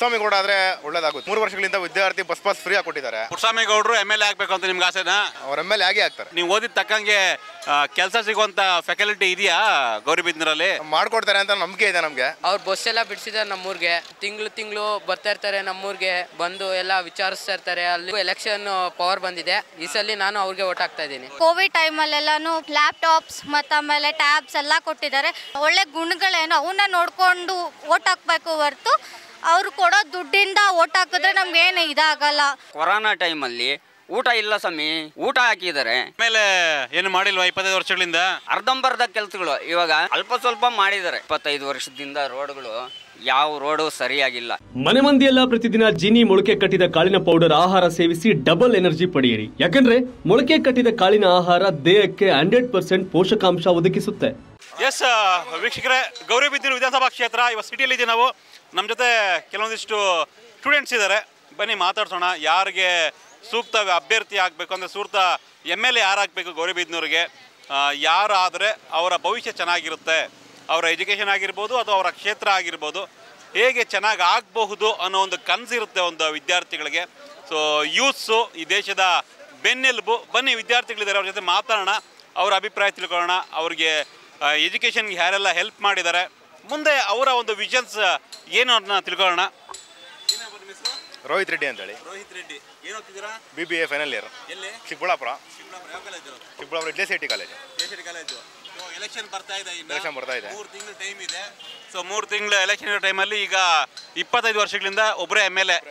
ಪುಟ್ಟಸ್ವಾಮಿಗೌಡ ಆದ್ರೆ ಒಳ್ಳೇದಾಗುತ್ತೆ ಮೂರು ವರ್ಷಗಳಿಂದ ವಿದ್ಯಾರ್ಥಿ ಬಸ್ ಪಾಸ್ ಫ್ರೀ ಕೊಟ್ಟಿದ್ದಾರೆ ಪುಟ್ಟಸ್ವಾಮಿಗೌಡರು ಎಮ್ ಎಲ್ ಎ ಆಗ್ಬೇಕು ಅಂತ ನಿಮ್ಗೆ ಆಸೆನಾ ಅವ್ರ ಎಮ್ ಎಲ್ ಎ ಆಗೇ ಆಗ್ತಾರೆ ನೀವು ಓದಿದ ತಕ್ಕಂಗೆ ಕೆಲಸ ಸಿಗುವಂತ ಫೆಸಿಲಿಟಿ ಇದೆಯಾ ಗೌರಿಬಿದ್ನೂರಲ್ಲಿ ಮಾಡ್ಕೊಡ್ತಾರೆ ಅಂತ ನಂಬಿಕೆ ಇದೆ ನಮಗೆ ಅವ್ರು ಬಸ್ ಎಲ್ಲ ಬಿಡಿಸಿದ್ದಾರೆ ನಮ್ಮೂರಿಗೆ ತಿಂಗಳು ತಿಂಗಳು ಬರ್ತಾ ಇರ್ತಾರೆ ನಮ್ಮೂರಿಗೆ ಬಂದು ಎಲ್ಲ ವಿಚಾರಿಸ್ತಾ ಇರ್ತಾರೆ ಅಲ್ಲಿ ಎಲೆಕ್ಷನ್ ಪವರ್ ಬಂದಿದೆ ಈ ಸಲ ನಾನು ಅವ್ರಿಗೆ ಓಟ್ ಹಾಕ್ತಾ ಇದ್ದೀನಿ ಕೋವಿಡ್ ಟೈಮಲ್ಲೆಲ್ಲಾನು ಲ್ಯಾಪ್ಟಾಪ್ಸ್ ಮತ್ತು ಆಮೇಲೆ ಟ್ಯಾಬ್ಸ್ ಎಲ್ಲ ಕೊಟ್ಟಿದ್ದಾರೆ ಒಳ್ಳೆ ಗುಣಗಳೇನು ಅವನ್ನ ನೋಡಿಕೊಂಡು ಓಟ್ ಹಾಕ್ಬೇಕು ಹೊರ್ತು ಅವ್ರು ಕೊಡೋ ದುಡ್ಡಿಂದ ಓಟ್ ಹಾಕಿದ್ರೆ ನಮ್ಗೇನು ಇದಾಗಲ್ಲ ಕೊರೋನಾ ಟೈಮಲ್ಲಿ ಊಟ ಇಲ್ಲ ಸಮಿ ಊಟ ಹಾಕಿದ್ದಾರೆ ಆಮೇಲೆ ಏನು ಮಾಡಿಲ್ವಾ ಇಪ್ಪತ್ತೈದು ವರ್ಷಗಳಿಂದ ಅರ್ಧಂಬರ್ಧ ಕೆಲಸಗಳು ಇವಾಗ ಅಲ್ಪ ಸ್ವಲ್ಪ ಮಾಡಿದ್ದಾರೆ ಇಪ್ಪತ್ತೈದು ವರ್ಷದಿಂದ ರೋಡ್ಗಳು ಯಾವ ರೋಡು ಸರಿಯಾಗಿಲ್ಲ ಮನೆ ಮಂದಿಯೆಲ್ಲ ಪ್ರತಿದಿನ ಜೀನಿ ಮೊಳಕೆ ಕಟ್ಟಿದ ಕಾಳಿನ ಪೌಡರ್ ಆಹಾರ ಸೇವಿಸಿ ಡಬಲ್ ಎನರ್ಜಿ ಪಡೆಯಿರಿ ಯಾಕಂದ್ರೆ ಮೊಳಕೆ ಕಟ್ಟಿದ ಕಾಳಿನ ಆಹಾರ ದೇಹಕ್ಕೆ ಹಂಡ್ರೆಡ್ ಪರ್ಸೆಂಟ್ ಪೋಷಕಾಂಶ ಒದಗಿಸುತ್ತೆ ಎಸ್ ವೀಕ್ಷಕರೇ ಗೌರಿಬಿದ್ನೂರು ವಿಧಾನಸಭಾ ಕ್ಷೇತ್ರ ಇವತ್ತು ಸಿಟಿಯಲ್ಲಿ ಇದ್ದೀವಿ ನಾವು ನಮ್ಮ ಜೊತೆ ಕೆಲವೊಂದಿಷ್ಟು ಸ್ಟೂಡೆಂಟ್ಸ್ ಇದ್ದಾರೆ ಬನ್ನಿ ಮಾತಾಡ್ಸೋಣ ಯಾರಿಗೆ ಸೂಕ್ತ ಅಭ್ಯರ್ಥಿ ಆಗಬೇಕು ಅಂದರೆ ಸೂಕ್ತ ಎಮ್ ಎಲ್ ಎ ಯಾರಾಗಬೇಕು ಗೌರಿಬಿದ್ನೂರಿಗೆ ಯಾರು ಆದರೆ ಅವರ ಭವಿಷ್ಯ ಚೆನ್ನಾಗಿರುತ್ತೆ ಅವರ ಎಜುಕೇಷನ್ ಆಗಿರ್ಬೋದು ಅಥವಾ ಅವರ ಕ್ಷೇತ್ರ ಆಗಿರ್ಬೋದು ಹೇಗೆ ಚೆನ್ನಾಗಿ ಆಗಬಹುದು ಅನ್ನೋ ಒಂದು ಕನಸಿರುತ್ತೆ ಒಂದು ವಿದ್ಯಾರ್ಥಿಗಳಿಗೆ ಸೊ ಯೂತ್ಸು ಈ ದೇಶದ ಬೆನ್ನೆಲುಬು ಬನ್ನಿ ವಿದ್ಯಾರ್ಥಿಗಳಿದ್ದಾರೆ ಅವ್ರ ಜೊತೆ ಮಾತಾಡೋಣ ಅವರ ಅಭಿಪ್ರಾಯ ತಿಳ್ಕೊಳ್ಳೋಣ ಅವ್ರಿಗೆ ಎಜುಕೇಷನ್ಗೆ ಯಾರೆಲ್ಲ ಹೆಲ್ಪ್ ಮಾಡಿದ್ದಾರೆ ಮುಂದೆ ಅವರ ಒಂದು ವಿಷನ್ಸ್ ಏನು ಅದನ್ನ ತಿಳ್ಕೊಳ್ಳೋಣ ರೋಹಿತ್ ರೆಡ್ಡಿ ಅಂತೇಳಿ ರೋಹಿತ್ ರೆಡ್ಡಿ ಏನು ಓದ್ತಿದ್ದೀರಾ B B A final year ಎಲ್ಲಿ ಚಿಕ್ಕಬಳ್ಳಾಪುರ ಯಾವ ಕಾಲೇಜು ಚಿಕ್ಕಬಳ್ಳಾಪುರ ಇಡ್ಲಿ ಸಿ ಟಿ ಕಾಲೇಜು ದೇಶದ ಕಾಲೇಜು ಎಲೆಕ್ಷನ್ ಬರ್ತಾ ಇದೆ Election ಬರ್ತಾ ಇದೆ. ಮೂರು ತಿಂಗಳು ಟೈಮ್ ಇದೆ ಸೊ ಮೂರು ತಿಂಗಳು ಎಲೆಕ್ಷನ್ ಇರೋ ಟೈಮಲ್ಲಿ ಈಗ ಇಪ್ಪತ್ತೈದು ವರ್ಷಗಳಿಂದ ಒಬ್ಬರೇ ಎಮ್ ಎಲ್ ಎ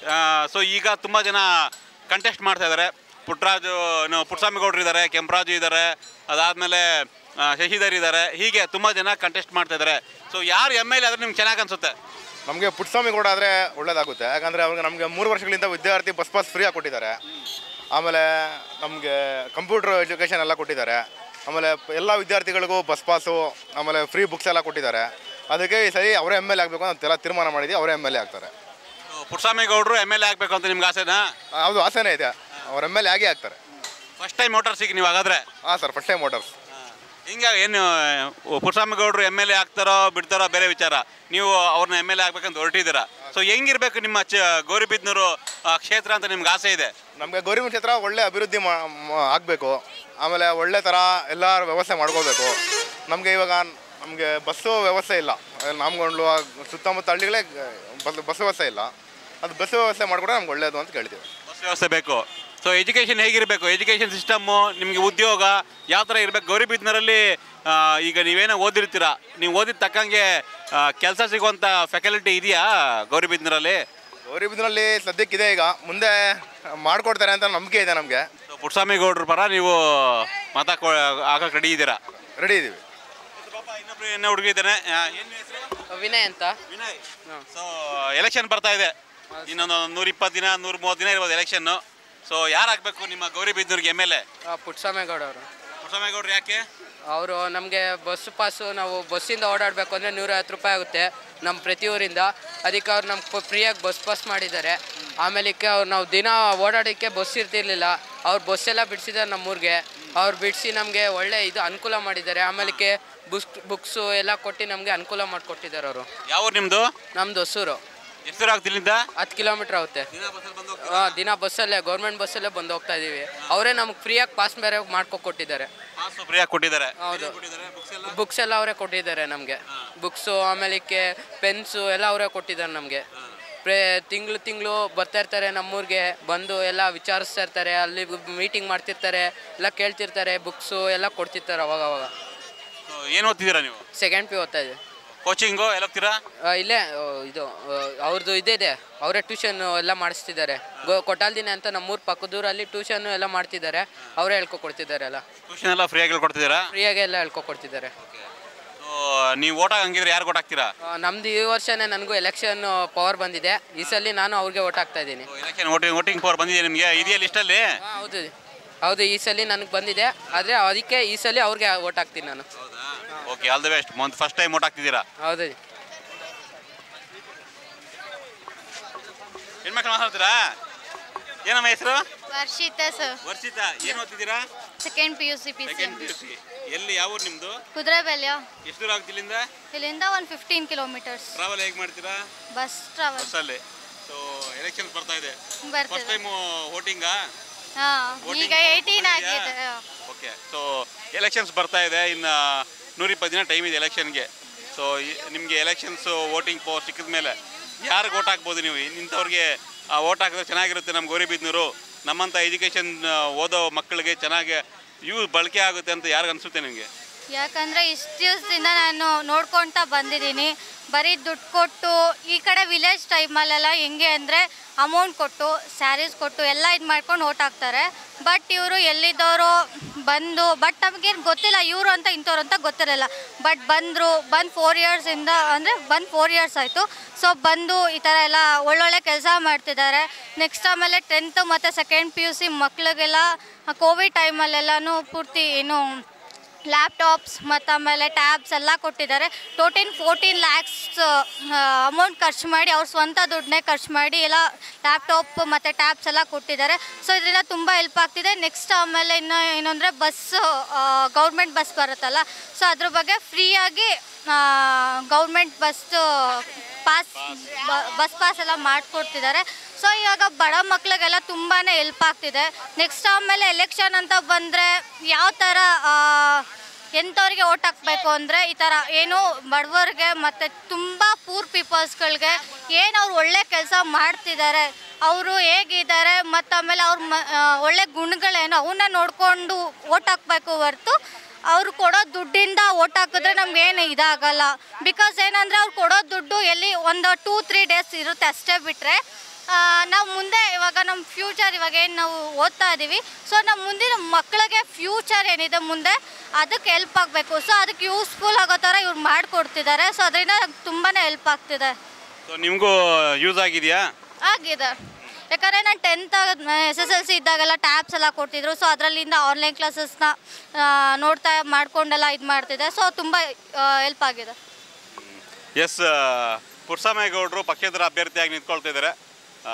ಸೊ ಈಗ ತುಂಬ ಜನ ಕಂಟೆಸ್ಟ್ ಮಾಡ್ತಾ ಇದ್ದಾರೆ ಪುಟ್ಟರಾಜು ಏನು ಪುಟ್ಟಸ್ವಾಮಿಗೌಡರು ಇದ್ದಾರೆ ಕೆಂಪರಾಜು ಇದ್ದಾರೆ ಅದಾದಮೇಲೆ ಶಶಿಧರ್ ಇದ್ದಾರೆ ಹೀಗೆ ತುಂಬ ಜನ ಕಂಟೆಸ್ಟ್ ಮಾಡ್ತಾ ಇದ್ದಾರೆ ಸೊ ಯಾರು ಎಮ್ ಎಲ್ ಎ ಆದ್ರೆ ನಿಮ್ಗೆ ಚೆನ್ನಾಗಿ ಅನ್ಸುತ್ತೆ ನಮಗೆ ಪುಟ್ಟಸ್ವಾಮಿಗೌಡ ಆದರೆ ಒಳ್ಳೇದಾಗುತ್ತೆ ಯಾಕಂದರೆ ಅವ್ರಿಗೆ ನಮಗೆ ಮೂರು ವರ್ಷಗಳಿಂದ ವಿದ್ಯಾರ್ಥಿ ಬಸ್ ಪಾಸ್ ಫ್ರೀ ಕೊಟ್ಟಿದ್ದಾರೆ ಆಮೇಲೆ ನಮಗೆ ಕಂಪ್ಯೂಟರ್ ಎಜುಕೇಷನ್ ಎಲ್ಲ ಕೊಟ್ಟಿದ್ದಾರೆ ಆಮೇಲೆ ಎಲ್ಲ ವಿದ್ಯಾರ್ಥಿಗಳಿಗೂ ಬಸ್ ಪಾಸು ಆಮೇಲೆ ಫ್ರೀ ಬುಕ್ಸ್ ಎಲ್ಲ ಕೊಟ್ಟಿದ್ದಾರೆ ಅದಕ್ಕೆ ಈ ಸರಿ ಅವರೇ ಎಮ್ ಎಲ್ ಎ ಆಗಬೇಕು ಅಂತ ಎಲ್ಲ ತೀರ್ಮಾನ ಮಾಡಿದ್ವಿ ಅವರೇ ಎಮ್ ಎಲ್ ಎ ಆಗ್ತಾರೆ ಪುಟ್ಟಸ್ವಾಮಿಗೌಡರು ಎಮ್ ಎಲ್ ಎ ಆಗಬೇಕು ಅಂತ ನಿಮ್ಗೆ ಆಸೆನಾ ಹೌದು ಆಸೆನೇ ಇದೆ ಅವ್ರ ಎಮ್ ಎಲ್ ಎ ಆಗೇ ಆಗ್ತಾರೆ ಫಸ್ಟ್ ಟೈಮ್ ವೋಟರ್ಸಿಗೆ ನೀವು ಹಾಗಾದ್ರೆ ಹಾಂ ಸರ್ ಫಸ್ಟ್ ಟೈಮ್ ವೋಟರ್ಸ್ ಹಿಂಗ ಏನು ಪುಟ್ಟಸ್ವಾಮಿಗೌಡರು ಎಮ್ ಎಲ್ ಎ ಆಗ್ತಾರೋ ಬಿಡ್ತಾರೋ ಬೇರೆ ವಿಚಾರ ನೀವು ಅವ್ರನ್ನ ಎಮ್ ಎಲ್ ಎ ಆಗ್ಬೇಕಂತ ಹೊರಟಿದ್ದೀರಾ ಸೊ ಹೆಂಗಿರ್ಬೇಕು ನಿಮ್ಮ ಚ ಗೌರಿಬಿದ್ನೂರು ಆ, ಕ್ಷೇತ್ರ ಅಂತ ನಿಮ್ಗೆ ಆಸೆ ಇದೆ ನಮಗೆ ಗೌರಿಮ ಕ್ಷೇತ್ರ ಒಳ್ಳೆ ಅಭಿವೃದ್ಧಿ ಆಗಬೇಕು ಆಮೇಲೆ ಒಳ್ಳೆ ಥರ ಎಲ್ಲ ವ್ಯವಸ್ಥೆ ಮಾಡ್ಕೋಬೇಕು ನಮಗೆ ಇವಾಗ ನಮಗೆ ಬಸ್ಸು ವ್ಯವಸ್ಥೆ ಇಲ್ಲ ನಾಮಗೊಂಡ್ಲು ಸುತ್ತಮುತ್ತ ಹಳ್ಳಿಗಳೇ ಬಸ್ ಬಸ್ ವ್ಯವಸ್ಥೆ ಇಲ್ಲ ಅದು ಬಸ್ ವ್ಯವಸ್ಥೆ ಮಾಡಿಕೊಟ್ರೆ ನಮ್ಗೆ ಒಳ್ಳೇದು ಅಂತ ಕೇಳ್ತೀವಿ ಬಸ್ ವ್ಯವಸ್ಥೆ ಬೇಕು ಸೊ ಎಜುಕೇಷನ್ ಹೇಗಿರಬೇಕು ಎಜುಕೇಷನ್ ಸಿಸ್ಟಮ್ಮು ನಿಮಗೆ ಉದ್ಯೋಗ ಯಾವ ಥರ ಇರಬೇಕು ಗೌರಿಬಿದ್ನೂರಲ್ಲಿ ಆ, ಈಗ ನೀವೇನೋ ಓದಿರ್ತೀರಾ ನೀವು ಓದಿದ ತಕ್ಕಂಗೆ ಕೆಲಸ ಸಿಗುವಂಥ ಫೆಸಿಲಿಟಿ ಇದೆಯಾ ಗೌರಿಬಿದ್ನೂರಲ್ಲಿ ಗೌರಿಬಿದ್ರಲ್ಲಿ ಸದ್ಯಕ್ಕಿದೆ ಈಗ ಮುಂದೆ ಮಾಡಿಕೊಡ್ತಾರೆ ಅಂತ ನಂಬಿಕೆ ಇದೆ ನಮಗೆ ಸೊ ಪುಟ್ಟಸ್ವಾಮಿಗೌಡ್ರ ಪರ ನೀವು ಮತ ಹಾಕಕ್ಕೆ ರೆಡಿ ಇದ್ದೀರಾ ರೆಡಿ ಇದ್ದೀವಿ ಪಾಪ ಇನ್ನೊಬ್ರು ಏನೋ ಹುಡುಗ ಇದ್ದಾನೆ ಏನು ಹೆಸರು ವಿನಯ್ ಅಂತ ವಿನಯ್ ಸೊ ಎಲೆಕ್ಷನ್ ಬರ್ತಾ ಇದೆ ಇನ್ನೊಂದು ನೂರ ಇಪ್ಪತ್ತು ದಿನ ನೂರ ಮೂವತ್ತು ದಿನ ಇರ್ಬೋದು ಎಲೆಕ್ಷನ್ನು ಸೊ ಯಾರು ಆಗ್ಬೇಕು ನಿಮ್ಮ ಗೌರಿಬಿದ್ನೂರಿಗೆ ಎಮ್ ಎಲ್ ಎ ಪುಟ್ಟಸ್ವಾಮೇಗೌಡ ಅವರು ಪುಟ್ಟಸ್ವಾಮಿಗೌಡ್ರು ಯಾಕೆ ಅವರು ನಮಗೆ ಬಸ್ ಪಾಸು ನಾವು ಬಸ್ಸಿಂದ ಓಡಾಡಬೇಕು ಅಂದರೆ ನೂರೈವತ್ತು ರೂಪಾಯಿ ಆಗುತ್ತೆ ನಮ್ಮ ಪ್ರತಿ ಊರಿಂದ ಅದಕ್ಕೆ ಅವ್ರು ನಮ್ಗೆ ಫ್ರೀಯಾಗಿ ಬಸ್ ಪಾಸ್ ಮಾಡಿದ್ದಾರೆ ಆಮೇಲಕ್ಕೆ ಅವ್ರು ನಾವು ದಿನ ಓಡಾಡೋಕ್ಕೆ ಬಸ್ ಇರ್ತಿರ್ಲಿಲ್ಲ ಅವ್ರು ಬಸ್ ಎಲ್ಲ ಬಿಡಿಸಿದ್ದಾರೆ ನಮ್ಮೂರಿಗೆ ಅವ್ರು ಬಿಡಿಸಿ ನಮಗೆ ಒಳ್ಳೆ ಇದು ಅನುಕೂಲ ಮಾಡಿದ್ದಾರೆ ಆಮೇಲಕ್ಕೆ ಬುಕ್ಸ್ ಬುಕ್ಸು ಎಲ್ಲ ಕೊಟ್ಟು ನಮಗೆ ಅನುಕೂಲ ಮಾಡಿಕೊಟ್ಟಿದ್ದಾರೆ ಅವರು ಯಾವ ಊರು ನಿಮ್ಮದು ನಮ್ದು ಹೊಸೂರು ಎಷ್ಟು ದೂರ ಆಗ್ತಿಲ್ಲ ಇಲ್ಲಿಂದ ಹತ್ತು ಕಿಲೋಮೀಟ್ರ್ ಆಗುತ್ತೆ ಹಾಂ ದಿನ ಬಸ್ಸಲ್ಲೇ ಗೌರ್ಮೆಂಟ್ ಬಸ್ಸಲ್ಲೇ ಬಂದು ಹೋಗ್ತಾ ಇದ್ದೀವಿ ಅವರೇ ನಮ್ಗೆ ಫ್ರೀಯಾಗಿ ಪಾಸ್ ಬೇರೆ ಮಾಡ್ಕೊಟ್ಟಿದ್ದಾರೆ ಪಾಸು ಫ್ರೀಯಾಗಿ ಕೊಟ್ಟಿದ್ದಾರೆ ಹೌದು ಬುಕ್ಸ್ ಎಲ್ಲ ಅವರೇ ಕೊಟ್ಟಿದ್ದಾರೆ ನಮಗೆ ಬುಕ್ಸು ಆಮೇಲಿಕ್ಕೆ ಪೆನ್ಸು ಎಲ್ಲ ಅವರೇ ಕೊಟ್ಟಿದ್ದಾರೆ ನಮಗೆ ಪ್ರೇ ತಿಂಗಳು ತಿಂಗಳು ಬರ್ತಾ ಇರ್ತಾರೆ ನಮ್ಮೂರಿಗೆ ಬಂದು ಎಲ್ಲ ವಿಚಾರಿಸ್ತಾ ಇರ್ತಾರೆ ಅಲ್ಲಿ ಮೀಟಿಂಗ್ ಮಾಡ್ತಿರ್ತಾರೆ ಎಲ್ಲ ಕೇಳ್ತಿರ್ತಾರೆ ಬುಕ್ಸು ಎಲ್ಲ ಕೊಡ್ತಿರ್ತಾರೆ ಅವಾಗ ಅವಾಗ ಏನು ಓದ್ತಿದ್ದೀರಾ ನೀವು ಸೆಕೆಂಡ್ ಪಿ ಓದ್ತಾ ಇದ್ದೀವಿ ಕೋಚಿಂಗು ಎಲ್ಲ ಹೋಗ್ತೀರಾ ಆ, ಇಲ್ಲೇ ಆ, ಇದು ಆ, ಅವ್ರದ್ದು ಇದಿದೆ ಅವರೇ ಟ್ಯೂಷನ್ ಎಲ್ಲ ಮಾಡಿಸ್ತಿದ್ದಾರೆ ಗೋ ಕೊಟಾಲ್ದಿನ ಅಂತ ನಮ್ಮೂರ ಪಕ್ಕದೂರಲ್ಲಿ ಟ್ಯೂಷನ್ ಎಲ್ಲ ಮಾಡ್ತಿದ್ದಾರೆ ಅವರೇ ಹೇಳ್ಕೊಕೊಡ್ತಿದ್ದಾರೆ ಎಲ್ಲ ಟ್ಯೂಷನ್ ಎಲ್ಲ ಫ್ರೀಯಾಗಿ ಹೇಳ್ಕೊಡ್ತಿದ್ದೀರಾ ಫ್ರೀಯಾಗಿ ಎಲ್ಲ ಹೇಳ್ಕೊಕೊಡ್ತಿದ್ದಾರೆ ಸೊ ನೀವು ಓಟ್ ಹಂಗಿದ್ರೆ ಯಾರು ಓಟ್ ಹಾಕ್ತೀರಾ ಆ, ನಮ್ದು ಈ ವರ್ಷನೇ ನನಗೂ ಎಲೆಕ್ಷನ್ ಪವರ್ ಬಂದಿದೆ ಈ ಸಲ ನಾನು ಅವ್ರಿಗೆ ಓಟ್ ಹಾಕ್ತಾ ಇದ್ದೀನಿ ಎಲೆಕ್ಷನ್ ವೋಟಿಂಗ್ ವೋಟಿಂಗ್ ಪವರ್ ಬಂದಿದೆ ನಿಮಗೆ ಇದೆಯಾ ಲಿಸ್ಟಲ್ಲಿ ಹಾ, ಹೌದು ಹೌದು ಈ ಸಲ ನನಗೆ ಬಂದಿದೆ ಆದರೆ ಅದಕ್ಕೆ ಈ ಸಲ ಅವ್ರಿಗೆ ಓಟ್ ಹಾಕ್ತೀನಿ ನಾನು okay all the best month first time vote ಹಾಕ್ತಿದ್ದೀರಾ ಹೌದು ಹೆಣ್ಮಕ್ಳು ಮಾತಾಡ್ತೀರಾ ಏನಮ್ಮ ಹೆಸರು ವರ್ಷಿತ ಸರ್ ವರ್ಷಿತಾ ಏನು ಓದ್ತಿದ್ದೀರಾ second P U C P C second P U C ಎಲ್ಲಿ ಯಾವ ಊರು ನಿಮ್ಮದು ಕುದುರೆಬೆಲ್ಯ ಎಷ್ಟು ದೂರ ಆಗುತ್ತೆ ಇಲ್ಲಿಂದ ಇಲ್ಲಿಂದ ಒಂದು ಫಿಫ್ಟೀನ್ ಕಿಲೋಮೀಟರ್ಸ್ ಟ್ರಾವೆಲ್ ಹೇಗೆ ಮಾಡ್ತೀರಾ ಬಸ್ ಟ್ರಾವೆಲ್ ಬಸ್ಸಲ್ಲಿ ಸೊ ಎಲೆಕ್ಷನ್ಸ್ ಬರ್ತಾ ಇದೆ ಫಸ್ಟ್ ಬರ್ತಿದೆ ಟೈಮು ವೋಟಿಂಗಾ ಹಾಂ Voting ಈಗ ಏಯ್ಟೀನ್ ಬಂದಿದ್ಯಾ? ಆಗಿದೆ ಓಕೆ ಸೊ ಎಲೆಕ್ಷನ್ಸ್ ಬರ್ತಾ ಇದೆ ಇನ್ನು ನೂರಿಪ್ಪತ್ತು ದಿನ ಟೈಮ್ ಇದೆ ಎಲೆಕ್ಷನ್ಗೆ ಸೊ ನಿಮಗೆ ಎಲೆಕ್ಷನ್ಸು ವೋಟಿಂಗ್ ಪೋಸ್ಟ್ ಸಿಕ್ಕಿದ ಮೇಲೆ ಯಾರಿಗೆ ವೋಟ್ ಹಾಕ್ಬೋದು ನೀವು ಇಂಥವ್ರಿಗೆ ವೋಟ್ ಹಾಕಿದ್ರೆ ಚೆನ್ನಾಗಿರುತ್ತೆ ನಮ್ಮ ಗೌರಿಬಿದ್ನೂರು ನಮ್ಮಂಥ ಎಜುಕೇಷನ್ ಓದೋ ಮಕ್ಕಳಿಗೆ ಚೆನ್ನಾಗಿ ಯೂಸ್ ಬಳಕೆ ಆಗುತ್ತೆ ಅಂತ ಯಾರಿಗೆ ಅನಿಸುತ್ತೆ ನಿಮಗೆ ಯಾಕಂದರೆ ಇಷ್ಟು ದಿವಸದಿಂದ ನಾನು ನೋಡ್ಕೊಳ್ತಾ ಬಂದಿದ್ದೀನಿ ಬರೀ ದುಡ್ಡು ಕೊಟ್ಟು ಈ ಕಡೆ ವಿಲೇಜ್ ಟೈಮಲ್ಲೆಲ್ಲ ಹೆಂಗೆ ಅಂದರೆ ಅಮೌಂಟ್ ಕೊಟ್ಟು ಸ್ಯಾರೀಸ್ ಕೊಟ್ಟು ಎಲ್ಲ ಇದು ಮಾಡ್ಕೊಂಡು ಓಟ್ ಹಾಕ್ತಾರೆ ಬಟ್ ಇವರು ಎಲ್ಲಿದ್ದವರು ಬಂದು ಬಟ್ ನಮಗೇನು ಗೊತ್ತಿಲ್ಲ ಇವರು ಅಂತ ಇಂಥವ್ರು ಅಂತ ಗೊತ್ತಿರಲಿಲ್ಲ ಬಟ್ ಬಂದರು ಬಂದು ಫೋರ್ ಇಯರ್ಸಿಂದ ಅಂದರೆ ಬಂದು ಫೋರ್ ಇಯರ್ಸ್ ಆಯಿತು ಸೊ ಬಂದು ಈ ಥರ ಎಲ್ಲ ಒಳ್ಳೊಳ್ಳೆ ಕೆಲಸ ಮಾಡ್ತಿದ್ದಾರೆ ನೆಕ್ಸ್ಟ್ ಆಮೇಲೆ ಟೆಂತ್ ಮತ್ತು ಸೆಕೆಂಡ್ ಪಿ ಯು ಸಿ ಮಕ್ಳಿಗೆಲ್ಲ ಕೋವಿಡ್ ಟೈಮಲ್ಲೆಲ್ಲನೂ ಪೂರ್ತಿ ಏನು ಲ್ಯಾಪ್ಟಾಪ್ಸ್ ಮತ್ತು ಆಮೇಲೆ ಟ್ಯಾಬ್ಸ್ ಎಲ್ಲ ಕೊಟ್ಟಿದ್ದಾರೆ ಟೋಟಲ್ ಫೋರ್ಟೀನ್ ಲ್ಯಾಕ್ಸ್ ಅಮೌಂಟ್ ಖರ್ಚು ಮಾಡಿ ಅವ್ರ ಸ್ವಂತ ದುಡ್ಡನ್ನೇ ಖರ್ಚು ಮಾಡಿ ಎಲ್ಲ ಲ್ಯಾಪ್ಟಾಪ್ ಮತ್ತು ಟ್ಯಾಬ್ಸ್ ಎಲ್ಲ ಕೊಟ್ಟಿದ್ದಾರೆ ಸೊ ಇದರಿಂದ ತುಂಬ ಹೆಲ್ಪ್ ಆಗ್ತಿದೆ ನೆಕ್ಸ್ಟ್ ಆಮೇಲೆ ಇನ್ನು ಏನು ಅಂದರೆ ಬಸ್ ಗೌರ್ಮೆಂಟ್ ಬಸ್ ಬರುತ್ತಲ್ಲ ಸೊ ಅದ್ರ ಬಗ್ಗೆ ಫ್ರೀಯಾಗಿ government bus pass bus pass ಎಲ್ಲ ಮಾಡಿಕೊಡ್ತಿದ್ದಾರೆ ಸೊ ಇವಾಗ ಬಡ ಮಕ್ಳಿಗೆಲ್ಲ ತುಂಬಾ ಹೆಲ್ಪ್ ಆಗ್ತಿದೆ ನೆಕ್ಸ್ಟ್ ಆಮೇಲೆ ಎಲೆಕ್ಷನ್ ಅಂತ ಬಂದರೆ ಯಾವ ಥರ ಎಂಥವ್ರಿಗೆ ಓಟ್ ಹಾಕಬೇಕು ಅಂದರೆ ಈ ಥರ ಏನು ಬಡವರಿಗೆ ಮತ್ತು ತುಂಬ ಪೂರ್ ಪೀಪಲ್ಸ್ಗಳಿಗೆ ಏನು ಅವ್ರು ಒಳ್ಳೆ ಕೆಲಸ ಮಾಡ್ತಿದ್ದಾರೆ ಅವರು ಹೇಗಿದ್ದಾರೆ ಮತ್ತು ಆಮೇಲೆ ಅವ್ರ ಮ ಆ, ಒಳ್ಳೆ ಗುಣಗಳೇನು ಅವನ್ನ ನೋಡಿಕೊಂಡು ಓಟ್ ಹಾಕಬೇಕು ಹೊರ್ತು ಅವ್ರು ಕೊಡೋ ದುಡ್ಡಿಂದ ಓಟ್ ಹಾಕಿದ್ರೆ ನಮ್ಗೆ ಏನು ಇದಾಗಲ್ಲ ಬಿಕಾಸ್ ಏನಂದರೆ ಅವ್ರು ಕೊಡೋ ದುಡ್ಡು ಎಲ್ಲಿ ಒಂದು ಟೂ ತ್ರೀ ಡೇಸ್ ಇರುತ್ತೆ ಅಷ್ಟೇ ಬಿಟ್ಟರೆ ನಾವು ಮುಂದೆ ಇವಾಗ ನಮ್ಮ ಫ್ಯೂಚರ್ ಇವಾಗ ಏನು ನಾವು ಓದ್ತಾ ಇದ್ದೀವಿ ಸೊ ನಮ್ಮ ಮುಂದಿನ ಮಕ್ಕಳಿಗೆ ಫ್ಯೂಚರ್ ಏನಿದೆ ಮುಂದೆ ಅದಕ್ಕೆ ಹೆಲ್ಪ್ ಆಗಬೇಕು ಸೊ ಅದಕ್ಕೆ ಯೂಸ್ಫುಲ್ ಆಗೋ ಥರ ಇವ್ರು ಮಾಡಿಕೊಡ್ತಿದ್ದಾರೆ ಸೊ ಅದರಿಂದ ತುಂಬಾ ಹೆಲ್ಪ್ ಆಗ್ತಿದೆ ಸೊ ನಿಮಗೂ ಯೂಸ್ ಆಗಿದೆಯಾ ಆಗಿದೆ ಯಾಕಂದರೆ ನಾನು tenth S S L C ಇದ್ದಾಗೆಲ್ಲ ಟ್ಯಾಬ್ಸ್ ಎಲ್ಲ ಕೊಡ್ತಿದ್ರು ಸೊ ಅದರಲ್ಲಿಂದ ಆನ್ಲೈನ್ ಕ್ಲಾಸಸ್ನ ನೋಡ್ತಾ ಮಾಡ್ಕೊಂಡೆಲ್ಲ ಇದು ಮಾಡ್ತಿದ್ದೆ ಸೊ ತುಂಬ ಹೆಲ್ಪ್ ಆಗಿದೆ ಎಸ್ ಪುಟ್ಸಾಮೇಗೌಡರು ಪಕ್ಷೇತರ ಅಭ್ಯರ್ಥಿಯಾಗಿ ನಿಂತ್ಕೊಳ್ತಿದ್ದಾರೆ ಆ,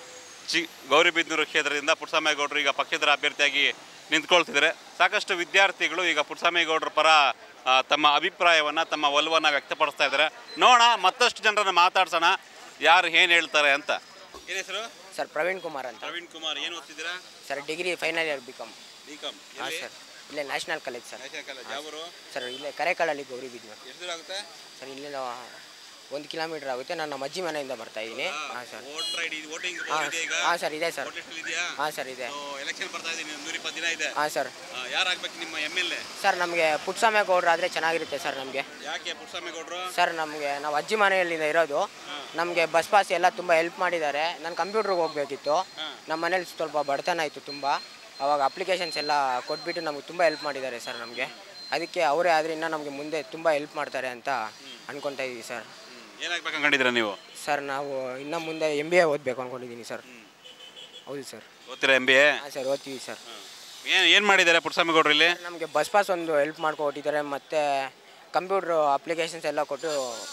ಚಿ ಗೌರಿಬಿದನೂರು ಕ್ಷೇತ್ರದಿಂದ ಪುಟ್ಸಾಮೇಗೌಡರು ಈಗ ಪಕ್ಷೇತರ ಅಭ್ಯರ್ಥಿಯಾಗಿ ನಿಂತ್ಕೊಳ್ತಿದ್ದಾರೆ ಸಾಕಷ್ಟು ವಿದ್ಯಾರ್ಥಿಗಳು ಈಗ ಪುಟ್ಸಾಮೇಗೌಡರ ಪರ ಆ, ತಮ್ಮ ಅಭಿಪ್ರಾಯವನ್ನು ತಮ್ಮ ಒಲವನ್ನು ವ್ಯಕ್ತಪಡಿಸ್ತಾ ಇದ್ದಾರೆ ನೋಡೋಣ ಮತ್ತಷ್ಟು ಜನರನ್ನು ಮಾತಾಡ್ಸೋಣ ಯಾರು ಏನು ಹೇಳ್ತಾರೆ ಅಂತ ಏನ್ ಹೆಸರು ಸರ್ ಪ್ರವೀಣ್ ಕುಮಾರ್ ಅಂತ ಪ್ರವೀಣ್ ಕುಮಾರ್ ಏನು ಓದ್ತಿದ್ದೀರಾ sir degree final year B Com B Com ಹಾಂ ಸರ್ ಇಲ್ಲೇ ನ್ಯಾಷನಲ್ ಕಾಲೇಜ್ ಸರ್ ಯಾವರು ಸರ್ ಇಲ್ಲೇ ಕರೆಕಾಳಲ್ಲಿ ಗೌರಿಬಿದ್ನೂರು ಎಷ್ಟು ದೂರ ಆಗುತ್ತೆ ಸರ್ ಇಲ್ಲಿಂದ ಒಂದು ಕಿಲೋಮೀಟರ್ ಆಗುತ್ತೆ ನಾನು ನಮ್ಮ ಅಜ್ಜಿ ಮನೆಯಿಂದ ಬರ್ತಾ ಇದ್ದೀನಿ ಹಾಂ ಸರ್ ವೋಟರ್ ಐಡಿ ವೋಟಿಂಗ್ ಹಾಂ ಈಗ ಹಾಂ ಸರ್ ಇದೆ ಸರ್ ವೋಟರ್ ಇದೆಯಾ ಹಾಂ ಸರ್ ಇದೆ ಎಲೆಕ್ಷನ್ ಬರ್ತಾ ಇದೆ ನೂರ ಇಪ್ಪತ್ತು ದಿನ ಇದೆ ಹಾಂ ಸರ್ ಯಾರಾಗ್ಬೇಕು ನಿಮ್ಮ ಎಮ್ ಎಲ್ ಎ ಸರ್ ನಮಗೆ ಪುಟ್ಸಾಮೇಗೌಡ್ರು ಆದರೆ ಚೆನ್ನಾಗಿರುತ್ತೆ ಸರ್ ನಮಗೆ ಯಾಕೆ ಪುಟ್ಸ್ವಾಮಿಗೌಡರು ಸರ್ ನಮಗೆ ನಾವು ಅಜ್ಜಿ ಮನೆಯಲ್ಲಿಂದ ಇರೋದು ನಮಗೆ ಬಸ್ ಪಾಸ್ ಎಲ್ಲ ತುಂಬ ಹೆಲ್ಪ್ ಮಾಡಿದ್ದಾರೆ ನಾನು ಕಂಪ್ಯೂಟ್ರಿಗೆ ಹೋಗಬೇಕಿತ್ತು ನಮ್ಮ ಮನೇಲಿ ಸ್ವಲ್ಪ ಬಡತನ ಇತ್ತು ತುಂಬ ಅವಾಗ ಅಪ್ಲಿಕೇಶನ್ಸ್ ಎಲ್ಲ ಕೊಟ್ಬಿಟ್ಟು ನಮಗೆ ತುಂಬ ಹೆಲ್ಪ್ ಮಾಡಿದ್ದಾರೆ ಸರ್ ನಮಗೆ ಅದಕ್ಕೆ ಅವರೇ ಆದರೆ ಇನ್ನೂ ನಮಗೆ ಮುಂದೆ ತುಂಬ ಹೆಲ್ಪ್ ಮಾಡ್ತಾರೆ ಅಂತ ಅನ್ಕೊತಾ ಇದ್ದೀವಿ ಸರ್ ಏನಾಗ್ಬೇಕು ಅನ್ಕೊಂಡಿದ್ದೀರಾ ನೀವು ಸರ್ ನಾವು ಇನ್ನು ಮುಂದೆ ಎಮ್ ಬಿ ಎ ಓದಬೇಕು ಅಂದ್ಕೊಂಡಿದ್ದೀನಿ ಸರ್ ಹೌದು ಸರ್ ಓದ್ತೀರಾ ಎಂ ಬಿ ಎ ಹಾಂ ಸರ್ ಓದ್ತೀವಿ ಸರ್ ಏನು ಏನು ಮಾಡಿದ್ದಾರೆ ಪುಟ್ಸ್ವಾಮಿಗೌಡರು ಇಲ್ಲಿ ನಮಗೆ ಬಸ್ ಪಾಸ್ ಒಂದು ಹೆಲ್ಪ್ ಮಾಡ್ಕೊಟ್ಟಿದ್ದಾರೆ ಮತ್ತು ಕಂಪ್ಯೂಟ್ರು ಅಪ್ಲಿಕೇಶನ್ಸ್ ಎಲ್ಲ ಕೊಟ್ಟು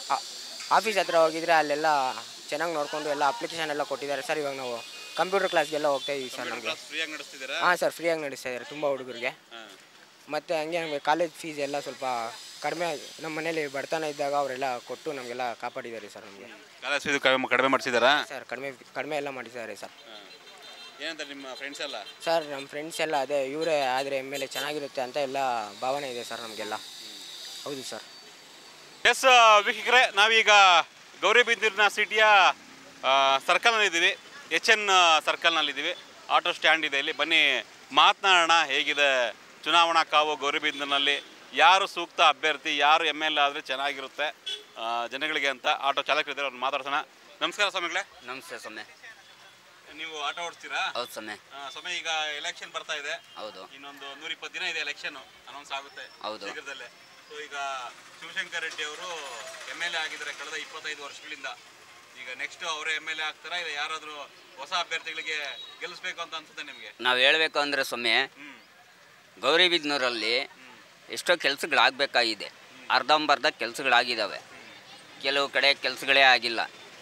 ಆಫೀಸ್ ಹತ್ರ ಹೋಗಿದ್ರೆ ಅಲ್ಲೆಲ್ಲ ಚೆನ್ನಾಗಿ ನೋಡಿಕೊಂಡು ಎಲ್ಲ ಅಪ್ಲಿಕೇಶನ್ ಎಲ್ಲ ಕೊಟ್ಟಿದ್ದಾರೆ ಸರ್ ಇವಾಗ ನಾವು ಕಂಪ್ಯೂಟರ್ ಕ್ಲಾಸ್ಗೆಲ್ಲ ಹೋಗ್ತಾ ಇದೀವಿ ಸರ್ ನಮಗೆ ಫ್ರೀಯಾಗಿ ನಡೆಸ್ತಿದ್ದೀರಾ ಹಾಂ ಸರ್ ಫ್ರೀಯಾಗಿ ನಡೆಸ್ತಾ ಇದ್ದಾರೆ ತುಂಬ ಹುಡುಗರಿಗೆ ಮತ್ತು ಹಂಗೆ ನಮಗೆ ಕಾಲೇಜ್ ಫೀಸ್ ಎಲ್ಲ ಸ್ವಲ್ಪ ಕಡಿಮೆ ನಮ್ಮ ಮನೇಲಿ ಬಡತನ ಇದ್ದಾಗ ಅವರೆಲ್ಲ ಕೊಟ್ಟು ನಮಗೆಲ್ಲ ಕಾಪಾಡಿದ್ದಾರೆ ಸರ್ ನಮಗೆ ಕಾಲೇಜ್ ಫೀಸ್ ಕಡಿಮೆ ಕಡಿಮೆ ಮಾಡಿಸಿದಾರಾ ಸರ್ ಕಡಿಮೆ ಕಡಿಮೆ ಎಲ್ಲ ಮಾಡಿದ್ದಾರೆ ಸರ್ ಏನಂತಾರೆ ನಿಮ್ಮ ಫ್ರೆಂಡ್ಸ್ ಎಲ್ಲ ಸರ್ ನಮ್ಮ ಫ್ರೆಂಡ್ಸ್ ಎಲ್ಲ ಅದೇ ಇವರೇ ಆದರೆ ಮೇಲೆ ಚೆನ್ನಾಗಿರುತ್ತೆ ಅಂತ ಎಲ್ಲ ಭಾವನೆ ಇದೆ ಸರ್ ನಮಗೆಲ್ಲ ಹೌದು ಸರ್ ಎಸ್ ವೀಕ್ಷಕರೇ ನಾವೀಗ ಗೌರಿಬಿದನೂರಿನ ಸಿಟಿಯ ಸರ್ಕಲ್ನಲ್ಲಿದ್ದೀವಿ ಎಚ್ ಎನ್ ಸರ್ಕಲ್ನಲ್ಲಿದ್ದೀವಿ ಆಟೋ ಸ್ಟ್ಯಾಂಡ್ ಇದೆ ಇಲ್ಲಿ ಬನ್ನಿ ಮಾತನಾಡೋಣ ಹೇಗಿದೆ ಚುನಾವಣಾ ಕಾವು ಗೌರಿಬಿದನೂರಿನಲ್ಲಿ ಯಾರು ಸೂಕ್ತ ಅಭ್ಯರ್ಥಿ ಯಾರು ಎಮ್ ಎಲ್ ಎ ಆದರೆ ಚೆನ್ನಾಗಿರುತ್ತೆ ಆ, ಜನಗಳಿಗೆ ಅಂತ ಆಟೋ ಚಾಲಕರಿದ್ದಾರೆ ಅವ್ರನ್ನ ಮಾತಾಡ್ಸೋಣ ನಮಸ್ಕಾರ ಸ್ವಾಮಿಗಳೇ ನಮಸ್ತೆ ಸೊಮ್ಮೆ ನೀವು ಆಟೋ ಓಡಿಸ್ತೀರಾ ಹೌದು ಸೊಮ್ಮೆ ಆ, ಸ್ವಾಮಿ ಈಗ ಎಲೆಕ್ಷನ್ ಬರ್ತಾ ಇದೆ ಹೌದು ಇನ್ನೊಂದು ನೂರ ಇಪ್ಪತ್ತು ದಿನ ಇದೆ ಎಲೆಕ್ಷನ್ ಅನೌನ್ಸ್ ಆಗುತ್ತೆ ಹೌದು. ಶೀಘ್ರದಲ್ಲೇ ಸೊ ಈಗ ಶಿವಶಂಕರ್ ರೆಡ್ಡಿ ಅವರು ಎಮ್ ಎಲ್ ಎ ಆಗಿದ್ದಾರೆ ಕಳೆದ ಇಪ್ಪತ್ತೈದು ವರ್ಷಗಳಿಂದ ಈಗ ನೆಕ್ಸ್ಟ್ ಅವರೇ ಎಮ್ ಎಲ್ ಎ ಆಗ್ತಾರಾ ಇಲ್ಲ ಯಾರಾದರೂ ಹೊಸ ಅಭ್ಯರ್ಥಿಗಳಿಗೆ ಗೆಲ್ಲಿಸ್ಬೇಕು ಅಂತ ಅನ್ಸುತ್ತೆ ನಿಮಗೆ ನಾವು ಹೇಳಬೇಕು ಅಂದರೆ ಸೊಮ್ಮೆ ಗೌರಿಬಿದನೂರಲ್ಲಿ ಎಷ್ಟೋ ಕೆಲಸಗಳಾಗಬೇಕಾಗಿದೆ ಅರ್ಧಂಬರ್ಧ ಕೆಲಸಗಳಾಗಿದ್ದಾವೆ ಕೆಲವು ಕಡೆ ಕೆಲಸಗಳೇ ಆಗಿಲ್ಲ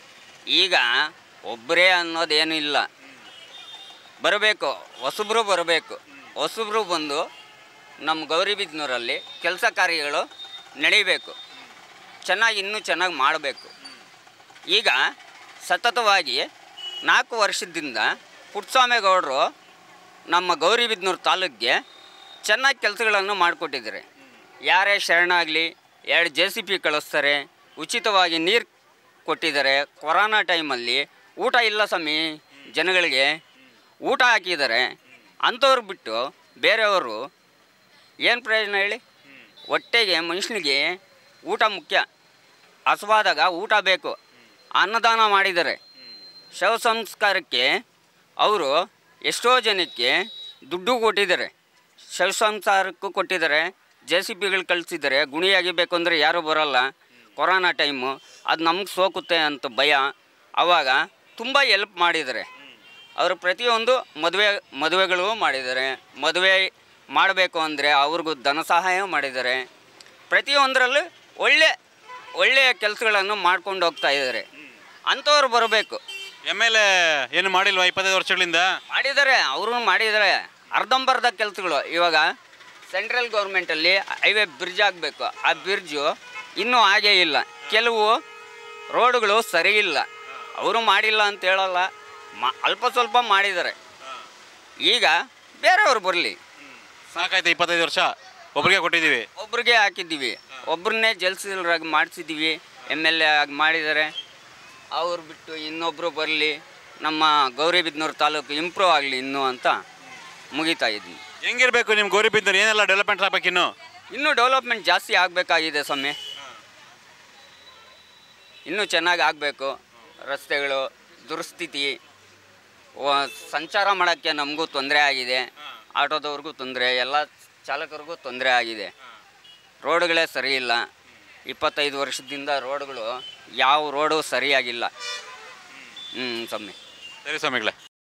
ಈಗ ಒಬ್ಬರೇ ಅನ್ನೋದೇನು ಇಲ್ಲ ಬರಬೇಕು ಹೊಸಬ್ರು ಬರಬೇಕು ಹೊಸಬ್ರು ಬಂದು ನಮ್ಮ ಗೌರಿಬಿದ್ನೂರಲ್ಲಿ ಕೆಲಸ ಕಾರ್ಯಗಳು ನಡೀಬೇಕು ಚೆನ್ನಾಗಿ ಇನ್ನೂ ಚೆನ್ನಾಗಿ ಮಾಡಬೇಕು ಈಗ ಸತತವಾಗಿ ನಾಲ್ಕು ವರ್ಷದಿಂದ ಪುಟ್ಟಸ್ವಾಮೇಗೌಡರು ನಮ್ಮ ಗೌರಿಬಿದ್ನೂರು ತಾಲೂಕಿಗೆ ಚೆನ್ನಾಗಿ ಕೆಲಸಗಳನ್ನು ಮಾಡಿಕೊಟ್ಟಿದ್ದಾರೆ ಯಾರೇ ಶರಣಾಗಲಿ ಎರಡು ಜೆ ಸಿ ಪಿ ಕಳಿಸ್ತಾರೆ ಉಚಿತವಾಗಿ ನೀರು ಕೊಟ್ಟಿದ್ದಾರೆ ಕೊರೋನಾ ಟೈಮಲ್ಲಿ ಊಟ ಇಲ್ಲ ಸ್ವಾಮಿ ಜನಗಳಿಗೆ ಊಟ ಹಾಕಿದ್ದಾರೆ ಅಂಥವ್ರು ಬಿಟ್ಟು ಬೇರೆಯವರು ಏನು ಪ್ರಯೋಜನ ಹೇಳಿ ಹೊಟ್ಟೆಗೆ ಮನುಷ್ಯನಿಗೆ ಊಟ ಮುಖ್ಯ ಹಸುವಾದಾಗ ಊಟ ಬೇಕು ಅನ್ನದಾನ ಮಾಡಿದ್ದಾರೆ ಶವ ಸಂಸ್ಕಾರಕ್ಕೆ ಅವರು ಎಷ್ಟೋ ಜನಕ್ಕೆ ದುಡ್ಡು ಕೊಟ್ಟಿದ್ದಾರೆ ಶವ ಸಂಸ್ಕಾರಕ್ಕೂ ಕೊಟ್ಟಿದ್ದಾರೆ ಜೆ ಸಿ ಪಿಗಳು ಕಳಿಸಿದ್ದಾರೆ ಗುಣಿ ಅಗಿಬೇಕು ಅಂದರೆ ಯಾರೂ ಬರೋಲ್ಲ ಕೊರೋನಾ ಟೈಮು ಅದು ನಮಗೆ ಸೋಕುತ್ತೆ ಅಂತ ಭಯ ಆವಾಗ ತುಂಬ ಎಲ್ಪ್ ಮಾಡಿದ್ದಾರೆ ಅವರು ಪ್ರತಿಯೊಂದು ಮದುವೆ ಮದುವೆಗಳು ಮಾಡಿದ್ದಾರೆ ಮದುವೆ ಮಾಡಬೇಕು ಅಂದರೆ ಅವ್ರಿಗೂ ಧನ ಸಹಾಯ ಮಾಡಿದ್ದಾರೆ ಪ್ರತಿಯೊಂದರಲ್ಲೂ ಒಳ್ಳೆ ಒಳ್ಳೆಯ ಕೆಲಸಗಳನ್ನು ಮಾಡ್ಕೊಂಡು ಹೋಗ್ತಾ ಇದ್ದಾರೆ ಅಂಥವ್ರು ಬರಬೇಕು ಎಮ್ ಎಲ್ ಎ ಏನು ಮಾಡಿಲ್ವಾ ಇಪ್ಪತ್ತೈದು ವರ್ಷಗಳಿಂದ ಮಾಡಿದ್ದಾರೆ ಅವರು ಮಾಡಿದ್ದಾರೆ ಅರ್ಧಂಬರ್ಧ ಕೆಲಸಗಳು ಇವಾಗ ಸೆಂಟ್ರಲ್ ಗೌರ್ಮೆಂಟಲ್ಲಿ ಹೈವೇ ಬ್ರಿಡ್ಜ್ ಆಗಬೇಕು ಆ ಬ್ರಿಡ್ಜು ಇನ್ನೂ ಆಗೇ ಇಲ್ಲ ಕೆಲವು ರೋಡ್ಗಳು ಸರಿ ಇಲ್ಲ ಅವರು ಮಾಡಿಲ್ಲ ಅಂತ ಹೇಳಲ್ಲ ಮಾ ಅಲ್ಪ ಸ್ವಲ್ಪ ಮಾಡಿದ್ದಾರೆ ಈಗ ಬೇರೆಯವ್ರು ಬರಲಿ ಸಾಕಾಯ್ತು ಇಪ್ಪತ್ತೈದು ವರ್ಷ ಒಬ್ರಿಗೆ ಕೊಟ್ಟಿದ್ದೀವಿ ಒಬ್ರಿಗೆ ಹಾಕಿದ್ದೀವಿ ಒಬ್ಬರನ್ನೇ ಜಲ್ಸಿಲ್ರಾಗಿ ಮಾಡಿಸಿದ್ದೀವಿ ಎಮ್ ಎಲ್ ಎ ಆಗಿ ಮಾಡಿದ್ದಾರೆ ಅವ್ರು ಬಿಟ್ಟು ಇನ್ನೊಬ್ಬರು ಬರಲಿ ನಮ್ಮ ಗೌರಿಬಿದ್ನೂರು ತಾಲೂಕು ಇಂಪ್ರೂವ್ ಆಗಲಿ ಇನ್ನೂ ಅಂತ ಮುಗಿತಾ ಇದ್ವಿ ಹೆಂಗಿರ್ಬೇಕು ನಿಮ್ಮ ಗೌರಿಬಿದ್ದೂರು ಏನೆಲ್ಲ ಡೆವಲಪ್ಮೆಂಟ್ ಆಗ್ಬೇಕು ಇನ್ನು ಇನ್ನೂ ಡೆವಲಪ್ಮೆಂಟ್ ಜಾಸ್ತಿ ಆಗಬೇಕಾಗಿದೆ ಸ್ವಾಮಿ ಇನ್ನೂ ಚೆನ್ನಾಗಿ ಆಗಬೇಕು ರಸ್ತೆಗಳು ದುರ್ಸ್ಥಿತಿ ವ- ಸಂಚಾರ ಮಾಡೋಕ್ಕೆ ನಮಗೂ ತೊಂದರೆ ಆಗಿದೆ ಆಟೋದವ್ರಿಗೂ ತೊಂದರೆ ಎಲ್ಲ ಚಾಲಕರಿಗೂ ತೊಂದರೆ ಆಗಿದೆ ರೋಡ್ಗಳೇ ಸರಿ ಇಲ್ಲ ಇಪ್ಪತ್ತೈದು ವರ್ಷದಿಂದ ರೋಡ್ಗಳು ಯಾವ ರೋಡು ಸರಿಯಾಗಿಲ್ಲ ಹ್ಞೂ ಸ್ವಾಮಿ ಸರಿ ಸ್ವಾಮಿಗಳೇ